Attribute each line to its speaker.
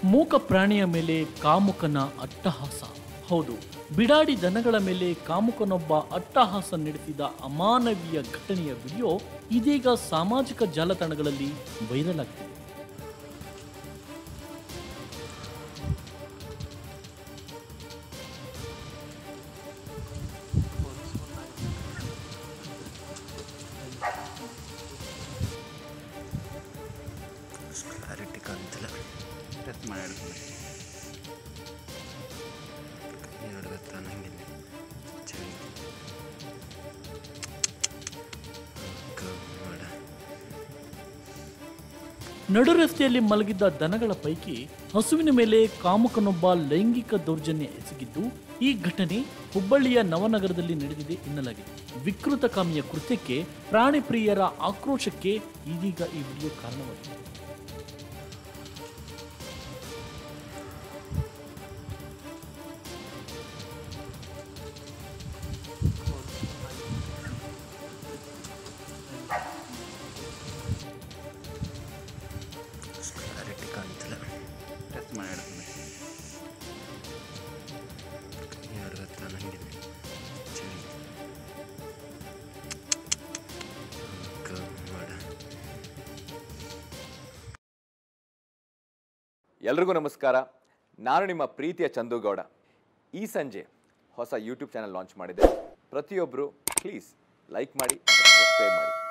Speaker 1: ಮೂಕ ಪ್ರಾಣಿಯ ಮೇಲೆ ಕಾಮುಕನ ಅಟ್ಟಹಾಸ ಹೌದು ಬಿಡಾಡಿ ದನಗಳ ಮೇಲೆ ಕಾಮುಕನೊಬ್ಬ ಅಟ್ಟಹಾಸ ನಡೆಸಿದ ಅಮಾನವೀಯ ಘಟನೆಯ ವಿಡಿಯೋ ಇದೀಗ ಸಾಮಾಜಿಕ ಜಾಲತಾಣಗಳಲ್ಲಿ ವೈರಲ್ ಆಗ್ತಿದೆ
Speaker 2: ಕ್ಲಾರಿಟಿ ಕಾಣ್ತಿಲ್ಲ ಟಚ್ ಮಾಡಿ ಕೈ ನಡುಗತ್ತ ನಂಗೆ ಚಳಿ ಮಾಡ
Speaker 1: ನಡು ರಸ್ತೆಯಲ್ಲಿ ಮಲಗಿದ್ದ ದನಗಳ ಪೈಕಿ ಹಸುವಿನ ಮೇಲೆ ಕಾಮುಕನೊಬ್ಬ ಲೈಂಗಿಕ ದೌರ್ಜನ್ಯ ಎಸಗಿದ್ದು ಈ ಘಟನೆ ಹುಬ್ಬಳ್ಳಿಯ ನವನಗರದಲ್ಲಿ ನಡೆದಿದೆ ಎನ್ನಲಾಗಿದೆ ವಿಕೃತಕಾಮಿಯ ಕೃತ್ಯಕ್ಕೆ ಪ್ರಾಣಿ ಪ್ರಿಯರ ಆಕ್ರೋಶಕ್ಕೆ ಇದೀಗ ಈ ವಿಡಿಯೋ ಕಾರಣವಾಗಿದೆ
Speaker 2: ಕ್ಲಾರಿಟಿ ಕಾಣ್ತಿಲ್ಲ ಟಚ್ ಮಾಡಿ ಕೈ ನಡುಗತ್ತ ನಂಗೆ ಚಳಿ ಮಾಡ
Speaker 3: ಎಲ್ರಿಗೂ ನಮಸ್ಕಾರ ನಾನು ನಿಮ್ಮ ಪ್ರೀತಿಯ ಚಂದುಗೌಡ ಈ ಸಂಜೆ ಹೊಸ ಯೂಟ್ಯೂಬ್ ಚಾನಲ್ ಲಾಂಚ್ ಮಾಡಿದೆ ಪ್ರತಿಯೊಬ್ಬರು ಪ್ಲೀಸ್ ಲೈಕ್ ಮಾಡಿ ಸಬ್ಸ್ಕ್ರೈಬ್ ಮಾಡಿ